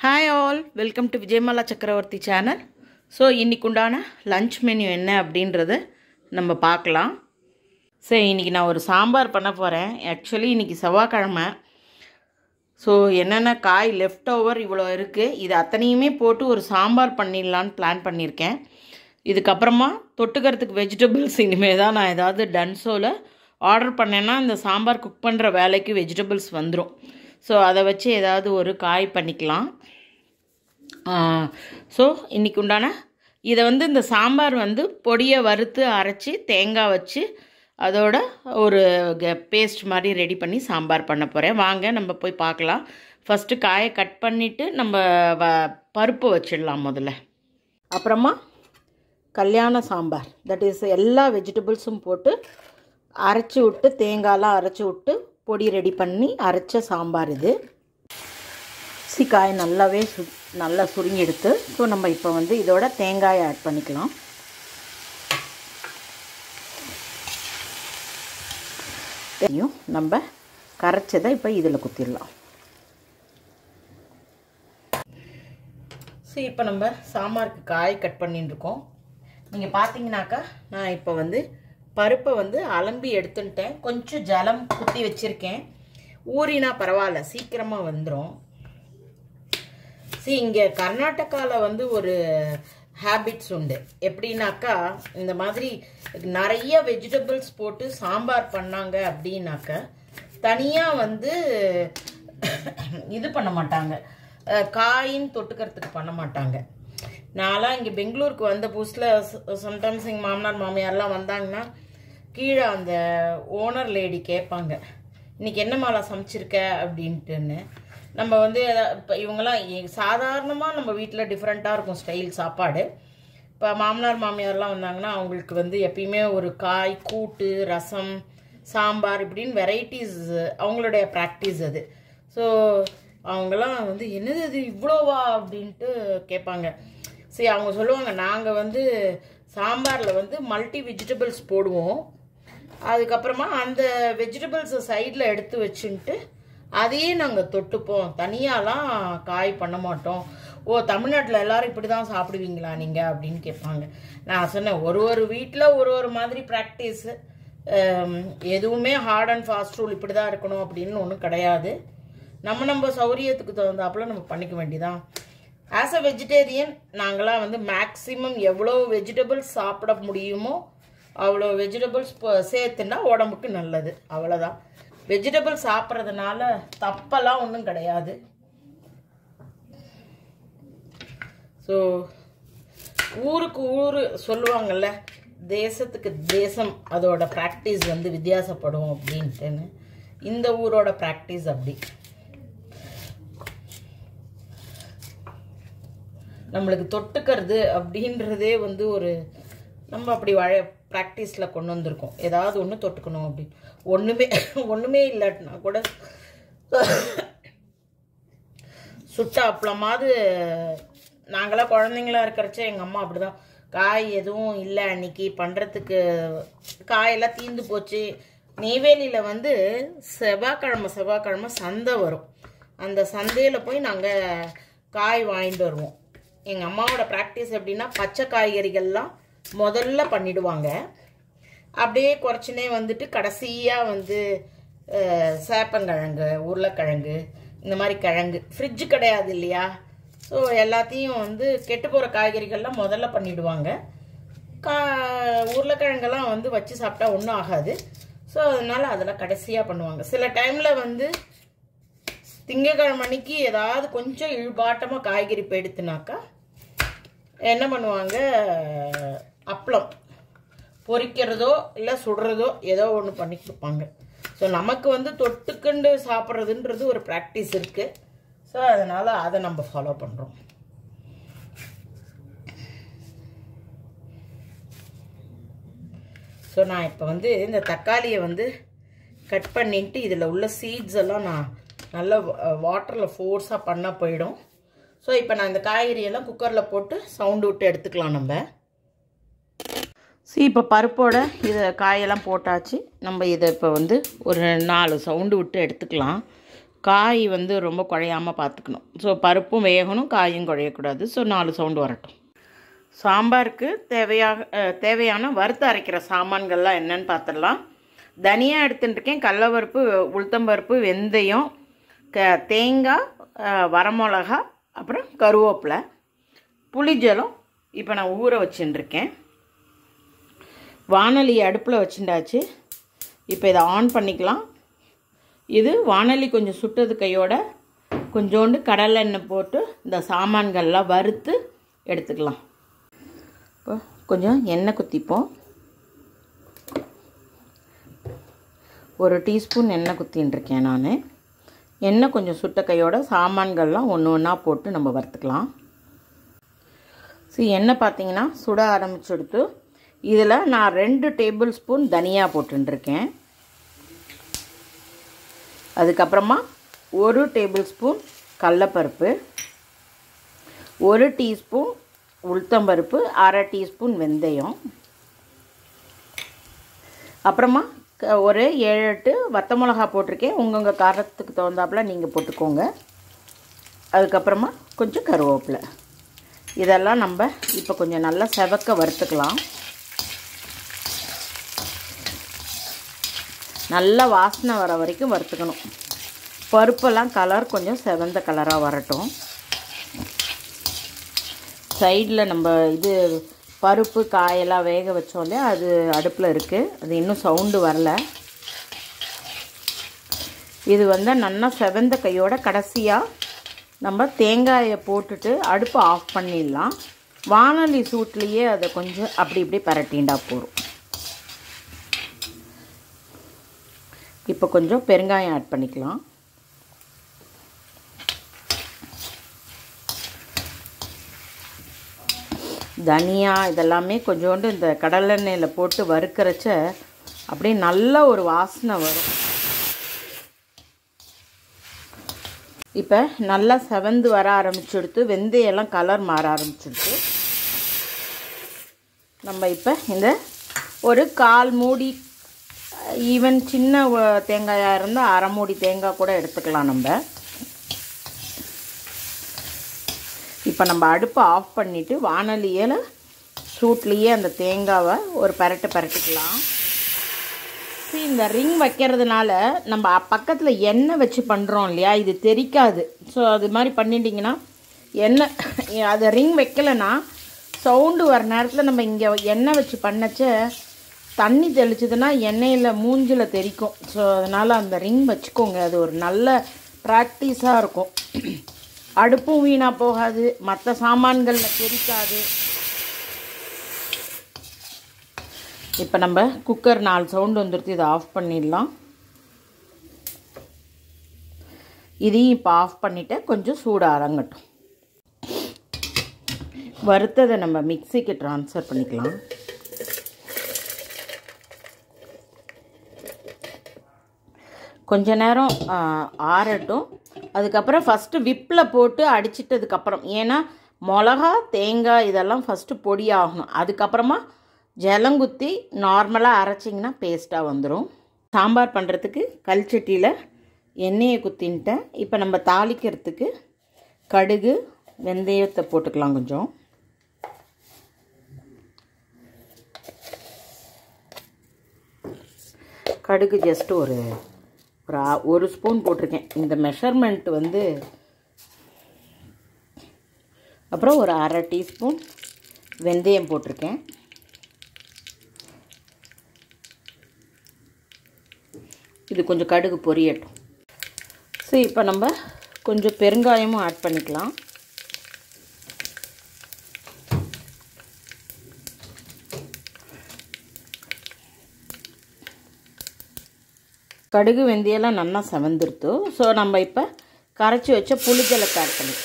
hi all welcome to Vijayamala Chakravarthy channel so இன்னைக்கு உண்டான lunch menu என்ன அப்படின்றத நம்ம பார்க்கலாம் சரி இன்றைக்கி நான் ஒரு சாம்பார் பண்ண போகிறேன் ஆக்சுவலி இன்றைக்கி செவ்வாய்க்கிழமை ஸோ என்னென்ன காய் லெஃப்ட் ஓவர் இவ்வளோ இருக்குது இது அத்தனையுமே போட்டு ஒரு சாம்பார் பண்ணிடலான்னு பிளான் பண்ணியிருக்கேன் இதுக்கப்புறமா தொட்டுக்கிறதுக்கு வெஜிடபிள்ஸ் இனிமேல் தான் நான் ஏதாவது டன்ஸோவில் ஆர்டர் பண்ணேன்னா இந்த சாம்பார் குக் பண்ணுற வேலைக்கு வெஜிடபிள்ஸ் வந்துடும் ஸோ அதை வச்சு ஏதாவது ஒரு காய் பண்ணிக்கலாம் ஸோ இன்றைக்கி உண்டான இதை வந்து இந்த சாம்பார் வந்து பொடியை வறுத்து அரைச்சி தேங்காய் வச்சு அதோட ஒரு பேஸ்ட் மாதிரி ரெடி பண்ணி சாம்பார் பண்ண போகிறேன் வாங்க நம்ம போய் பார்க்கலாம் ஃபஸ்ட்டு காயை கட் பண்ணிவிட்டு நம்ம வ பருப்பு வச்சிடலாம் முதல்ல அப்புறமா கல்யாண சாம்பார் தட் இஸ் எல்லா வெஜிடபிள்ஸும் போட்டு அரைச்சி விட்டு தேங்காயெலாம் அரைச்சி விட்டு பொடி ரெடி பண்ணி அரைச்ச சாம்பார் இது காய் நல்லாவே சு நல்லா சுருங்கி எடுத்து ஸோ நம்ம இப்போ வந்து இதோட தேங்காயை ஆட் பண்ணிக்கலாம் தெரியும் நம்ம கரைச்சதை இப்போ இதில் குத்திடலாம் சரி இப்போ நம்ம சாம்பாருக்கு காய் கட் பண்ணிட்டு இருக்கோம் நீங்கள் பார்த்தீங்கன்னாக்கா நான் இப்போ வந்து பருப்பை வந்து அலம்பி எடுத்துட்டேன் கொஞ்சம் ஜலம் குத்தி வச்சுருக்கேன் ஊறினா பரவாயில்ல சீக்கிரமாக வந்துடும் சரி இங்கே கர்நாடகாவில் வந்து ஒரு ஹேபிட்ஸ் உண்டு எப்படின்னாக்கா இந்த மாதிரி நிறைய வெஜிடபிள்ஸ் போட்டு சாம்பார் பண்ணாங்க அப்படின்னாக்க தனியாக வந்து இது பண்ண மாட்டாங்க காயின் தொட்டுக்கிறதுக்கு பண்ண மாட்டாங்க நான்லாம் இங்கே பெங்களூருக்கு வந்த புதுசில் சம்டைம்ஸ் எங்கள் மாமனார் மாமியார்லாம் வந்தாங்கன்னா கீழே அந்த ஓனர் லேடி கேட்பாங்க இன்றைக்கி என்ன மாலா சமைச்சிருக்க அப்படின்ட்டுன்னு நம்ம வந்து இப்போ இவங்கெல்லாம் சாதாரணமாக நம்ம வீட்டில் டிஃப்ரெண்ட்டாக இருக்கும் ஸ்டைல் சாப்பாடு இப்போ மாமனார் மாமியார்லாம் வந்தாங்கன்னா அவங்களுக்கு வந்து எப்பயுமே ஒரு காய் கூட்டு ரசம் சாம்பார் இப்படின்னு வெரைட்டிஸ் அவங்களுடைய ப்ராக்டிஸ் அது ஸோ அவங்கெல்லாம் வந்து என்னது இது இவ்வளோவா அப்படின்ட்டு கேட்பாங்க சரி அவங்க சொல்லுவாங்க நாங்கள் வந்து சாம்பாரில் வந்து மல்டி வெஜிடபிள்ஸ் போடுவோம் அதுக்கப்புறமா அந்த வெஜிடபிள்ஸை சைடில் எடுத்து வச்சுன்ட்டு அதையே நாங்கள் தொட்டுப்போம் தனியாலாம் காய் பண்ண மாட்டோம் ஓ தமிழ்நாட்டில் எல்லாரும் இப்படி தான் சாப்பிடுவீங்களா நீங்கள் அப்படின்னு கேட்பாங்க நான் சொன்னேன் ஒரு ஒரு வீட்டில் ஒரு ஒரு மாதிரி ப்ராக்டிஸு எதுவுமே ஹார்ட் அண்ட் ஃபாஸ்ட் ரூல் இப்படி தான் இருக்கணும் அப்படின்னு ஒன்றும் கிடையாது நம்ம நம்ம சௌரியத்துக்கு தகுந்தாப்புல நம்ம பண்ணிக்க வேண்டியதான் ஆஸ் அ வெஜிடேரியன் நாங்களாம் வந்து மேக்ஸிமம் எவ்வளோ வெஜிடபிள்ஸ் சாப்பிட முடியுமோ அவ்வளோ வெஜிடபிள்ஸ் சேர்த்துனா உடம்புக்கு நல்லது அவ்வளோதான் வெஜிடபிள் சாப்பிட்றதுனால தப்பெல்லாம் ஒன்றும் கிடையாது ஸோ ஊருக்கு ஊர் சொல்லுவாங்கல்ல தேசத்துக்கு தேசம் அதோட ப்ராக்டிஸ் வந்து வித்தியாசப்படும் அப்படின்ட்டுன்னு இந்த ஊரோட ப்ராக்டிஸ் அப்படி நம்மளுக்கு தொட்டுக்கிறது அப்படின்றதே வந்து ஒரு நம்ம அப்படி வாழ ப்ராக்டிஸில் கொண்டு வந்திருக்கோம் ஏதாவது ஒன்று தொட்டுக்கணும் அப்படின்னு ஒன்றுமே ஒன்றுமே இல்லாட்டினா கூட சுட்ட அப்பளமாவது நாங்களாம் குழந்தைங்களா இருக்கிறச்ச எங்கள் அம்மா அப்படி தான் காய் எதுவும் இல்லை அன்னைக்கு பண்ணுறதுக்கு காயெல்லாம் தீந்து போச்சு நெய்வேலியில் வந்து செவ்வாய்க்கிழமை செவ்வாய்க்கிழமை சந்தை வரும் அந்த சந்தையில் போய் நாங்கள் காய் வாங்கிட்டு வருவோம் எங்கள் அம்மாவோட ப்ராக்டிஸ் எப்படின்னா பச்சை காய்கறிகள்லாம் முதல்ல பண்ணிடுவாங்க அப்படியே குறைச்சினே வந்துட்டு கடைசியாக வந்து சேப்பங்கிழங்கு உருளைக்கிழங்கு இந்த மாதிரி கிழங்கு ஃப்ரிட்ஜு கிடையாது இல்லையா ஸோ எல்லாத்தையும் வந்து கெட்டு போகிற காய்கறிகள்லாம் முதல்ல பண்ணிவிடுவாங்க கா உருளைக்கிழங்கெல்லாம் வந்து வச்சு சாப்பிட்டா ஒன்றும் ஆகாது ஸோ அதனால் அதெல்லாம் கடைசியாக பண்ணுவாங்க சில டைமில் வந்து திங்கக்கிழமை அன்னைக்கு ஏதாவது கொஞ்சம் இழுபாட்டமாக காய்கறி போயிடுத்துனாக்கா என்ன பண்ணுவாங்க அப்பளம் பொரிக்கிறதோ இல்லை சுடுறதோ ஏதோ ஒன்று பண்ணி கொடுப்பாங்க ஸோ நமக்கு வந்து தொட்டுக்கண்டு சாப்பிட்றதுன்றது ஒரு ப்ராக்டிஸ் இருக்குது ஸோ அதனால் அதை நம்ம ஃபாலோ பண்ணுறோம் ஸோ நான் இப்போ வந்து இந்த தக்காளியை வந்து கட் பண்ணிட்டு இதில் உள்ள சீட்ஸ் எல்லாம் நான் நல்லா வாட்டரில் ஃபோர்ஸாக பண்ண போயிடும் ஸோ இப்போ நான் இந்த காய்கறியெல்லாம் குக்கரில் போட்டு சவுண்டு விட்டு எடுத்துக்கலாம் நம்ம சரி இப்போ பருப்போட இதை காயெல்லாம் போட்டாச்சு நம்ம இதை இப்போ வந்து ஒரு நாலு சவுண்டு விட்டு எடுத்துக்கலாம் காய் வந்து ரொம்ப குழையாமல் பார்த்துக்கணும் ஸோ பருப்பும் வேகணும் காயும் குழையக்கூடாது ஸோ நாலு சவுண்டு வரட்டும் சாம்பாருக்கு தேவையாக அஹ், தேவையான வறுத்து அரைக்கிற சாமான்கள்லாம் என்னன்னு பார்த்துடலாம் தனியா எடுத்துட்டுருக்கேன் கடலப்பருப்பு உளுத்தம்பருப்பு வெந்தயம் க தேங்காய் அஹ், வரமிளகா அப்புறம் கருவேப்பிலை புளிஜலம் இப்போ நான் ஊற வச்சுட்டுருக்கேன் வானொலி அடுப்பில் வச்சுட்டாச்சு இப்போ இதை ஆன் பண்ணிக்கலாம் இது வானொலி கொஞ்சம் சுட்டது கையோட கொஞ்சோண்டு கடலை எண்ணெய் போட்டு இந்த சாமான்கள்லாம் வறுத்து எடுத்துக்கலாம் இப்போ கொஞ்சம் எண்ணெய் குத்திப்போம் ஒரு டீஸ்பூன் எண்ணெய் குத்தின்னு இருக்கேன் நான் எண்ணெய் கொஞ்சம் சுட்ட கையோட சாமான்கள்லாம் ஒன்று ஒன்றா போட்டு நம்ம வறுத்துக்கலாம் சரி எண்ணெய் பார்த்தீங்கன்னா சுட ஆரம்பிச்சுடுத்து இதில் நான் ரெண்டு டேபிள் ஸ்பூன் தனியா போட்டுருக்கேன் அதுக்கப்புறமா ஒரு டேபிள் ஸ்பூன் கடலப்பருப்பு ஒரு டீஸ்பூன் உளுத்தம்பருப்பு அரை டீஸ்பூன் வெந்தயம் அப்புறமா க- ஒரு ஏழு எட்டு வத்த மிளகா போட்டிருக்கேன் உங்கவுங்க காரத்துக்கு தகுந்தாப்புல நீங்கள் போட்டுக்கோங்க அதுக்கப்புறமா கொஞ்சம் கருவேப்பிலை இதெல்லாம் நம்ம இப்போ கொஞ்சம் நல்லா செவக்க வறுத்துக்கலாம் நல்ல வாசனை வர வரைக்கும் வறுத்துக்கணும் பருப்பெல்லாம் கலர் கொஞ்சம் செவந்த கலராக வரட்டும் சைடில் நம்ம இது பருப்பு காயெல்லாம் வேக வச்சோம் இல்லையா அது அடுப்பில் இருக்குது அது இன்னும் சவுண்டு வரல இது வந்து நல்லா செவந்த கையோட கடைசியாக நம்ம தேங்காயை போட்டுட்டு அடுப்பை ஆஃப் பண்ணிடலாம் வானொலி சூட்லேயே அதை கொஞ்சம் அப்படி இப்படி பரட்டிண்டா போதும் இப்போ கொஞ்சம் பெருங்காயம் ஆட் பண்ணிக்கலாம் தனியா இதெல்லாமே கொஞ்சோண்டு இந்த கடலெண்ணெயில் போட்டு வறுக்கிறச்ச அப்படியே நல்ல ஒரு வாசனை வரும் இப்போ நல்லா செவந்து வர ஆரம்பிச்சுடுத்து வெந்தயெல்லாம் கலர் மாற ஆரம்பிச்சுடுத்து நம்ம இப்போ இந்த ஒரு கால் மூடி ஈவன் சின்ன வ- தேங்காயாக இருந்தால் அரை மூடி தேங்காய் கூட எடுத்துக்கலாம் நம்ம இப்போ நம்ம அடுப்பை ஆஃப் பண்ணிவிட்டு வானலியில் சூட்லேயே அந்த தேங்காவை ஒரு பரட்டு பரட்டிக்கலாம் See, இந்த ரிங் வைக்கிறதுனால நம்ம பக்கத்தில் எண்ணெய் வச்சு பண்ணுறோம் இல்லையா இது தெரிக்காது ஸோ அது மாதிரி பண்ணிட்டீங்கன்னா எண்ணெய் அதை ரிங் வைக்கலைன்னா சவுண்டு வர நேரத்தில் நம்ம இங்கே எண்ணெய் வச்சு பண்ணச்ச தண்ணி தெளிச்சதுன்னா எண்ணெயில் மூஞ்சில் தெறிக்கும் ஸோ அதனால் அந்த ரிங் வச்சுக்கோங்க அது ஒரு நல்ல ப்ராக்டிஸாக இருக்கும் அடுப்பும் வீணாக போகாது மற்ற சாமான்களில் தெரிக்காது இப்போ நம்ம குக்கர் நாலு சவுண்டு வந்துடுத்து இதை ஆஃப் பண்ணிடலாம் இதையும் இப்போ ஆஃப் பண்ணிவிட்டு கொஞ்சம் சூடு அரங்கட்டும் வறுத்ததை நம்ம மிக்சிக்கு ட்ரான்ஸ்ஃபர் பண்ணிக்கலாம் கொஞ்ச நேரம் ஆ, ஆறட்டும் அதுக்கப்புறம் ஃபஸ்ட்டு விப்பில் போட்டு அடிச்சிட்டதுக்கப்புறம் ஏன்னா மிளகா தேங்காய் இதெல்லாம் ஃபஸ்ட்டு பொடி ஆகணும் அதுக்கப்புறமா ஜலங்குத்தி நார்மலாக அரைச்சிங்கன்னா பேஸ்ட்டாக வந்துடும் சாம்பார் பண்ணுறதுக்கு கல்சட்டியில் எண்ணெயை குத்தின்ட்டேன் இப்போ நம்ம தாளிக்கிறதுக்கு கடுகு வெந்தயத்தை போட்டுக்கலாம் கொஞ்சம் கடுகு ஜஸ்ட் ஒரு ஒரு ஆ- ஒரு ஸ்பூன் போட்டிருக்கேன் இந்த மெஷர்மெண்ட் வந்து அப்புறம் ஒரு அரை டீஸ்பூன் வெந்தயம் போட்டிருக்கேன் இது கொஞ்சம் கடுகு பொரியட்டும் சரி இப்போ நம்ம கொஞ்சம் பெருங்காயமும் ஆட் பண்ணிக்கலாம் கடுகு வெந்தயெல்லாம் நல்லா செவந்துருத்து ஸோ நம்ம இப்போ கரைச்சி வச்ச புளிஜலத்தை ஆட் பண்ணி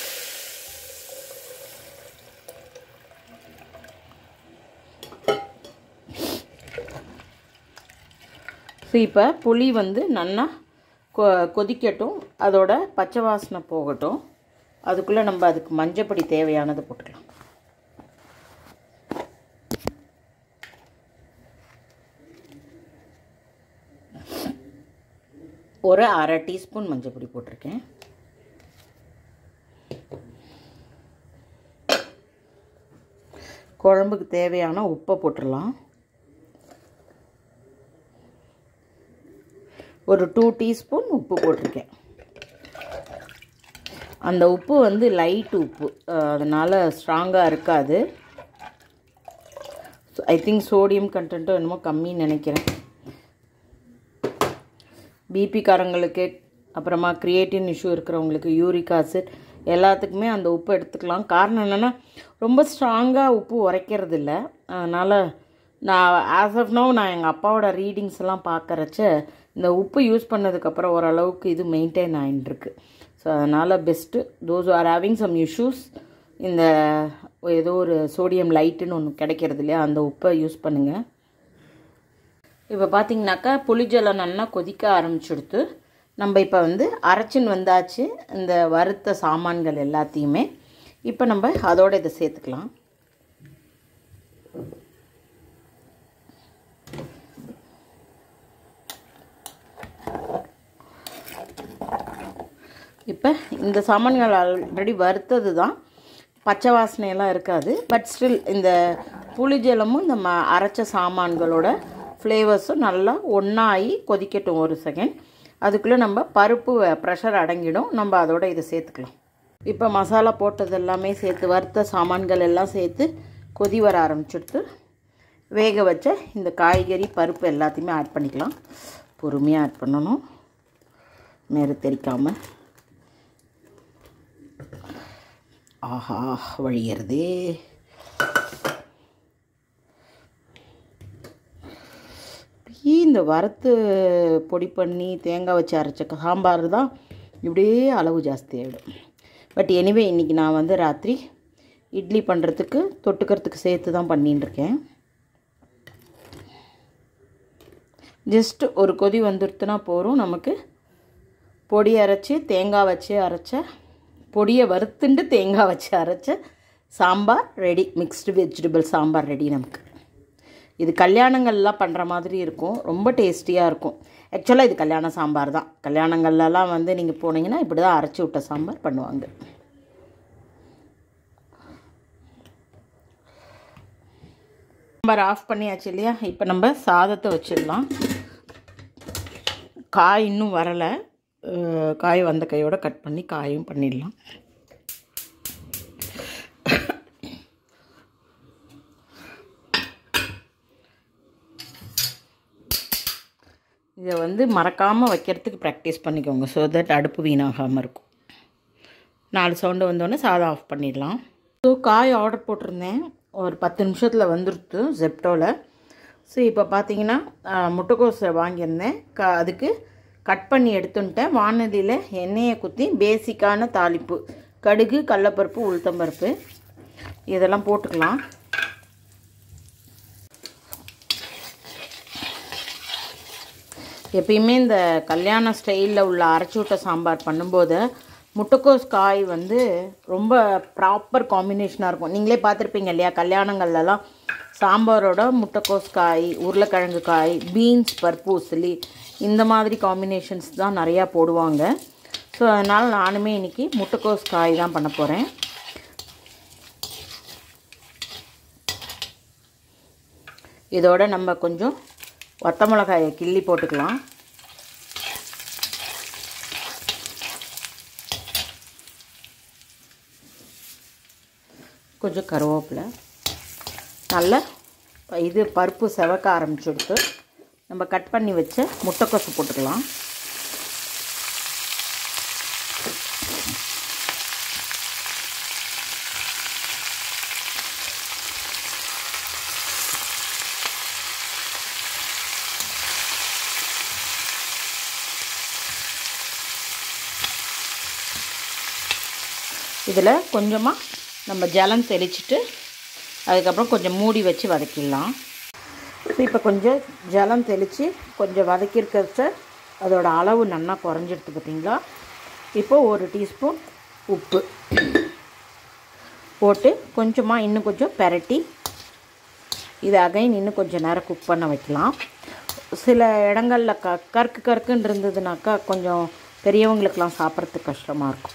ஸோ இப்போ புளி வந்து நல்லா கொ கொதிக்கட்டும் அதோட பச்சை வாசனை போகட்டும் அதுக்குள்ளே நம்ம அதுக்கு மஞ்சப்பொடி தேவையானது போட்டுக்கலாம் ஒரு அரை டீஸ்பூன் மஞ்சள் பொடி போட்டிருக்கேன் குழம்புக்கு தேவையான உப்பை போட்டுடலாம் ஒரு டூ டீஸ்பூன் உப்பு போட்டிருக்கேன் அந்த உப்பு வந்து லைட் உப்பு அதனால் ஸ்ட்ராங்காக இருக்காது ஐ திங்க் சோடியம் கண்டென்ட்டும் என்னமோ கம்மின்னு நினைக்கிறேன் பிபிக்காரங்களுக்கு அப்புறமா கிரியேட்டின் இஷ்யூ இருக்கிறவங்களுக்கு யூரிக் ஆசிட் எல்லாத்துக்குமே அந்த உப்பு எடுத்துக்கலாம் காரணம் என்னென்னா ரொம்ப ஸ்ட்ராங்காக உப்பு உரைக்கிறது இல்லை அதனால் நான் ஆஸ் ஆஃப் நோ நான் எங்கள் அப்பாவோட ரீடிங்ஸ் எல்லாம் பார்க்குறச்ச இந்த உப்பு யூஸ் பண்ணதுக்கப்புறம் ஓரளவுக்கு இது மெயின்டைன் ஆகிட்டுருக்கு ஸோ அதனால் best those are having some issues இந்த ஏதோ ஒரு சோடியம் லைட்டுன்னு ஒன்று கிடைக்கிறது இல்லையா அந்த உப்பை யூஸ் பண்ணுங்கள் இப்போ பார்த்தீங்கன்னாக்கா புளிஜலம் நல்லா கொதிக்க ஆரம்பிச்சுடுத்து நம்ம இப்போ வந்து அரைச்சின்னு வந்தாச்சு இந்த வறுத்த சாமான்கள் எல்லாத்தையுமே இப்போ நம்ம அதோட இதை சேர்த்துக்கலாம் இப்போ இந்த சாமான்கள் ஆல்ரெடி வறுத்தது தான் பச்சை வாசனையெல்லாம் இருக்காது பட் ஸ்டில் இந்த புளிஜலமும் இந்த ம அரைச்ச சாமான்களோட ஃப்ளேவர்ஸும் நல்லா ஒன்றாகி கொதிக்கட்டும் ஒரு செகண்ட் அதுக்குள்ளே நம்ம பருப்பு ப்ரெஷர் அடங்கிடும் நம்ம அதோட இதை சேர்த்துக்கலாம் இப்போ மசாலா போட்டது எல்லாமே சேர்த்து வறுத்த சாமான்கள் எல்லாம் சேர்த்து கொதி வர ஆரம்பிச்சுடுத்து வேக வச்ச இந்த காய்கறி பருப்பு எல்லாத்தையுமே ஆட் பண்ணிக்கலாம் பொறுமையாக ஆட் பண்ணணும் மேலே தெரிக்காமல் ஆஹா வழியறதே இந்த வறுத்து பொடி பண்ணி தேங்காய் வச்சு அரைச்ச சாம்பார் தான் இப்படியே அளவு ஜாஸ்தி ஆகிடும் பட் எனிவே இன்றைக்கி நான் வந்து ராத்திரி இட்லி பண்ணுறதுக்கு தொட்டுக்கிறதுக்கு சேர்த்து தான் பண்ணின்னு இருக்கேன் ஜஸ்ட் ஒரு கொதி வந்துடுத்துனா போகிறோம் நமக்கு பொடி அரைச்சி தேங்காய் வச்சு அரைச்ச பொடியை வறுத்துண்டு தேங்காய் வச்சு அரைச்ச sambar ready mixed vegetable sambar ready நமக்கு இது கல்யாணங்கள்லாம் பண்ணுற மாதிரி இருக்கும் ரொம்ப டேஸ்டியாக இருக்கும் ஆக்சுவலாக இது கல்யாண சாம்பார் தான் கல்யாணங்கள்லாம் வந்து நீங்கள் போனீங்கன்னா இப்படி தான் அரைச்சி விட்ட சாம்பார் பண்ணுவாங்க சாம்பார் ஆஃப் பண்ணியாச்சு இல்லையா இப்போ நம்ம சாதத்தை வச்சிடலாம் காய் இன்னும் வரலை காய் வந்த கையோட கட் பண்ணி காயும் பண்ணிடலாம் இதை வந்து மறக்காமல் வைக்கிறதுக்கு ப்ராக்டிஸ் பண்ணிக்கோங்க ஸோ தட் அடுப்பு வீணாகாமல் இருக்கும் நாலு சவுண்டு வந்தோடனே சாதம் ஆஃப் பண்ணிடலாம் ஸோ காய் ஆர்டர் போட்டிருந்தேன் ஒரு பத்து நிமிஷத்தில் வந்துடுத்து ஜெப்டோவில் ஸோ இப்போ பார்த்தீங்கன்னா முட்டைக்கோஸ் வாங்கியிருந்தேன் க அதுக்கு கட் பண்ணி எடுத்துன்ட்டேன் வானதியில் எண்ணெயை குத்தி பேசிக்கான தாளிப்பு கடுகு கடலப்பருப்பு உளுத்தம்பருப்பு இதெல்லாம் போட்டுக்கலாம் எப்பயுமே இந்த கல்யாண ஸ்டைலில் உள்ள அரைச்சி விட்ட சாம்பார் பண்ணும்போது முட்டைக்கோஸ் காய் வந்து ரொம்ப ப்ராப்பர் காம்பினேஷனாக இருக்கும் நீங்களே பார்த்துருப்பீங்க இல்லையா கல்யாணங்கள்லலாம் சாம்பாரோட முட்டைக்கோஸ் காய் உருளைக்கிழங்கு காய் பீன்ஸ் பருப்பு உசிலி இந்த மாதிரி காம்பினேஷன்ஸ் தான் நிறையா போடுவாங்க ஸோ அதனால் நானுமே இன்றைக்கி முட்டைக்கோஸ் காய் தான் பண்ண போகிறேன் இதோட நம்ம கொஞ்சம் வத்த மிளகாயை கிள்ளி போட்டுக்கலாம் கொஞ்சம் கருவேப்பிலை நல்ல இது பருப்பு செவக்க ஆரம்பிச்சுடுத்து நம்ம கட் பண்ணி வச்ச முட்டைக்கோசு போட்டுக்கலாம் இதில் கொஞ்சமாக நம்ம ஜலம் தெளிச்சிட்டு அதுக்கப்புறம் கொஞ்சம் மூடி வச்சு வதக்கிடலாம் இப்போ கொஞ்சம் ஜலம் தெளித்து கொஞ்சம் வதக்கிருக்கிறச்ச அதோட அளவு நல்லா குறைஞ்சிடுது பார்த்தீங்களா இப்போது ஒரு டீஸ்பூன் உப்பு போட்டு கொஞ்சமாக இன்னும் கொஞ்சம் பெரட்டி இது அகைன் இன்னும் கொஞ்சம் நேரம் குக் பண்ண வைக்கலாம் சில இடங்களில் க கருக்கு கருக்குன்னு இருந்ததுனாக்கா கொஞ்சம் பெரியவங்களுக்கெலாம் சாப்பிட்றதுக்கு கஷ்டமாக இருக்கும்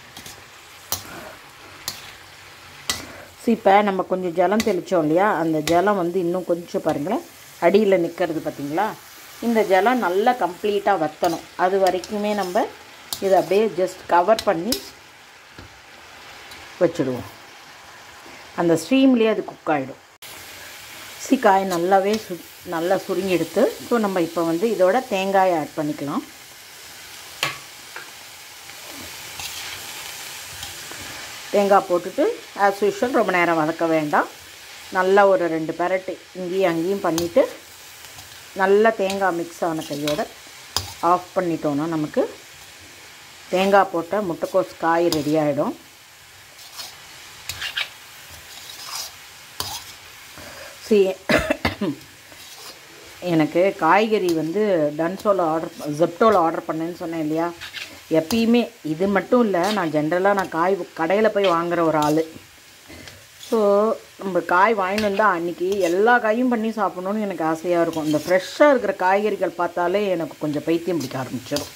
ஸோ இப்போ நம்ம கொஞ்சம் ஜலம் தெளித்தோம் இல்லையா அந்த ஜலம் வந்து இன்னும் கொஞ்சம் பாருங்களேன் அடியில் நிற்கிறது பார்த்தீங்களா இந்த ஜலம் நல்லா கம்ப்ளீட்டாக வற்றணும் அது வரைக்குமே நம்ம இதை அப்படியே ஜஸ்ட் கவர் பண்ணி வச்சுடுவோம் அந்த ஸ்ட்ரீம்லேயே அது குக் ஆகிடும் சீக்காய் நல்லாவே சு நல்லா சுருங்கி எடுத்து ஸோ நம்ம இப்போ வந்து இதோட தேங்காயை ஆட் பண்ணிக்கலாம் தேங்காய் போட்டுட்டு ஆஸ் யூஷுவல் ரொம்ப நேரம் வதக்க வேண்டாம் நல்லா ஒரு ரெண்டு பெரட்டு இங்கேயும் அங்கேயும் பண்ணிவிட்டு நல்லா தேங்காய் மிக்ஸ் ஆன கையோட ஆஃப் பண்ணிட்டோன்னா நமக்கு தேங்காய் போட்ட முட்டைக்கோஸ் காய் ரெடி ஆகிடும் சி எனக்கு காய்கறி வந்து டன்சோவில் ஆர்டர் ஜெப்டோவில் ஆர்டர் பண்ணேன்னு சொன்னேன் இல்லையா எப்பயுமே இது மட்டும் இல்லை நான் ஜென்ரலாக நான் காய் கடையில் போய் வாங்குகிற ஒரு ஆள் ஸோ நம்ம காய் வாங்கிட்டு வந்தால் அன்றைக்கி எல்லா காயும் பண்ணி சாப்பிட்ணுன்னு எனக்கு ஆசையாக இருக்கும் இந்த ஃப்ரெஷ்ஷாக இருக்கிற காய்கறிகள் பார்த்தாலே எனக்கு கொஞ்சம் பைத்தியம் பிடிக்க ஆரம்பிச்சிடும்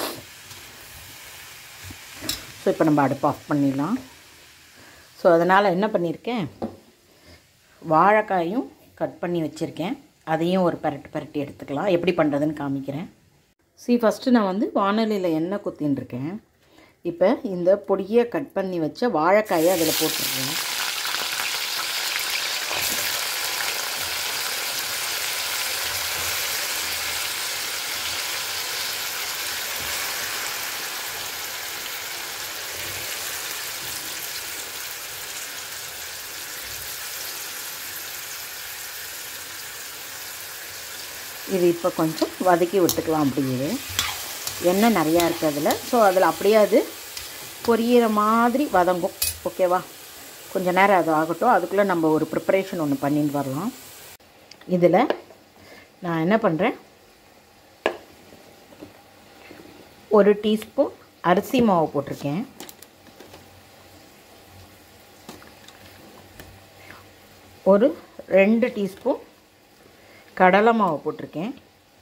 ஸோ இப்போ நம்ம அடுப்பு ஆஃப் பண்ணிடலாம் ஸோ அதனால் என்ன பண்ணியிருக்கேன் வாழைக்காயும் கட் பண்ணி வச்சுருக்கேன் அதையும் ஒரு பரட்டு பரட்டி எடுத்துக்கலாம் எப்படி பண்ணுறதுன்னு காமிக்கிறேன் சி ஃபஸ்ட்டு நான் வந்து வானொலியில் எண்ணெய் குத்தின்னு இருக்கேன் இப்போ இந்த பொடியை கட் பண்ணி வச்ச வாழைக்காயை அதில் போட்டுருக்கேன் இது இப்போ கொஞ்சம் வதக்கி விட்டுக்கலாம் அப்படியே எண்ணெய் நிறையா இருக்குது அதில் ஸோ அதில் அப்படியே அது பொரியிற மாதிரி வதங்கும் ஓகேவா கொஞ்ச நேரம் அது ஆகட்டும் அதுக்குள்ளே நம்ம ஒரு ப்ரிப்பரேஷன் ஒன்று பண்ணிட்டு வரலாம் இதில் நான் என்ன பண்ணுறேன் ஒரு டீஸ்பூன் அரிசி மாவு போட்டிருக்கேன் ஒரு ரெண்டு டீஸ்பூன் கடலை மாவு போட்டிருக்கேன்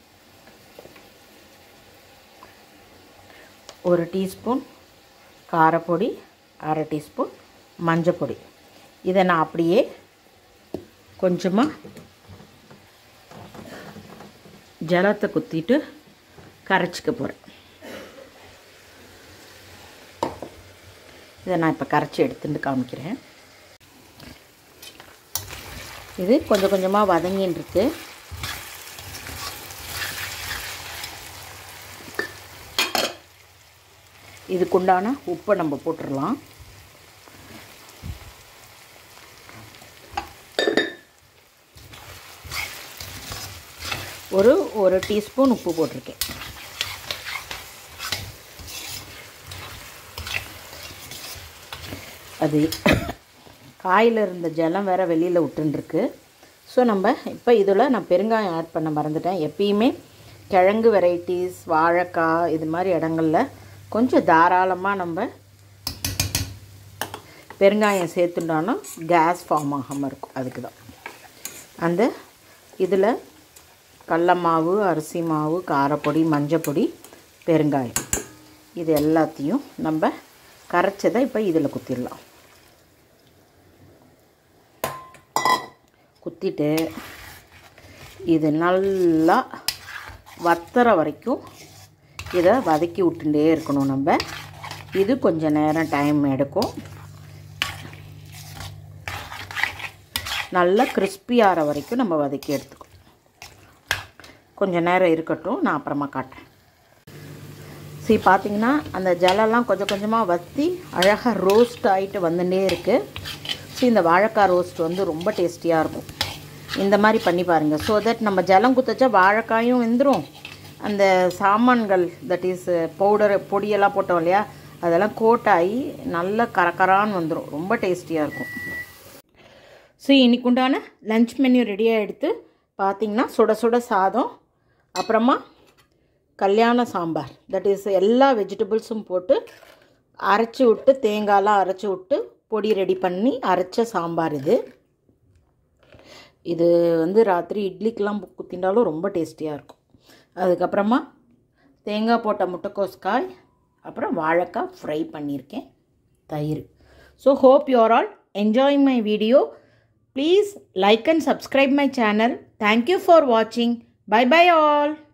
ஒரு டீஸ்பூன் காரப்பொடி அரை டீஸ்பூன் மஞ்சப்பொடி இதை நான் அப்படியே கொஞ்சமாக ஜலத்தை குத்திட்டு கரைச்சிக்க போகிறேன் இதை நான் இப்போ கரைச்சி எடுத்துட்டு காமிக்கிறேன் இது கொஞ்சம் கொஞ்சமாக வதங்கின்னு இருக்கு இதுக்குண்டான உப்பை நம்ம போட்டுடலாம் ஒரு ஒரு டீஸ்பூன் உப்பு போட்டிருக்கேன் அது காயில் இருந்த ஜலம் வேறு வெளியில் விட்டுருக்கு ஸோ நம்ம இப்போ இதில் நான் பெருங்காயம் ஆட் பண்ண மறந்துட்டேன் எப்பயுமே கிழங்கு வெரைட்டிஸ் வாழைக்காய் இது மாதிரி இடங்களில் கொஞ்சம் தாராளமாக நம்ம பெருங்காயம் சேர்த்துட்டோன்னா கேஸ் ஃபார்ம் ஆகாமல் இருக்கும் அதுக்கு தான் அந்த இதில் கடல மாவு அரிசி மாவு காரப்பொடி மஞ்சப்பொடி பெருங்காயம் இது எல்லாத்தையும் நம்ம கரைச்சதை இப்போ இதில் குத்திடலாம் குத்திட்டு இது நல்லா வத்துற வரைக்கும் இதை வதக்கி விட்டுட்டே இருக்கணும் நம்ம இது கொஞ்சம் நேரம் டைம் எடுக்கும் நல்லா கிறிஸ்பி ஆகிற வரைக்கும் நம்ம வதக்கி எடுத்துக்கணும் கொஞ்சம் நேரம் இருக்கட்டும் நான் அப்புறமா காட்டுறேன் சரி பார்த்தீங்கன்னா அந்த ஜலம்லாம் கொஞ்சம் கொஞ்சமாக வற்றி அழகாக ரோஸ்ட் ஆகிட்டு வந்துட்டே இருக்குது ஸோ இந்த வாழைக்காய் ரோஸ்ட் வந்து ரொம்ப டேஸ்டியாக இருக்கும் இந்த மாதிரி பண்ணி பாருங்கள் ஸோ தட் நம்ம ஜலம் குத்தச்சா வாழைக்காயும் வெந்துடும் அந்த சாமான்கள் தட் இஸ் பவுடர் பொடியெல்லாம் போட்டோம் இல்லையா அதெல்லாம் கோட்டாகி நல்ல கரக்கரான்னு வந்துடும் ரொம்ப டேஸ்டியாக இருக்கும் ஸோ இன்னைக்கு உண்டான லஞ்ச் மெனு ரெடியாக எடுத்து பார்த்தீங்கன்னா சுட சுட சாதம் அப்புறமா கல்யாண சாம்பார் தட் இஸ் எல்லா வெஜிடபிள்ஸும் போட்டு அரைச்சி விட்டு தேங்காயெலாம் அரைச்சி விட்டு பொடி ரெடி பண்ணி அரைச்ச சாம்பார் இது இது வந்து ராத்திரி இட்லிக்கெலாம் குத்திண்டாலும் ரொம்ப டேஸ்டியாக இருக்கும் அதுக்கப்புறமா தேங்காய் போட்ட முட்டைக்கோஸ் காய் அப்புறம் வாழைக்காய் ஃப்ரை பண்ணியிருக்கேன் தயிர் so hope you are all enjoying my video please like and subscribe my channel thank you for வாட்சிங் பை பை ஆல்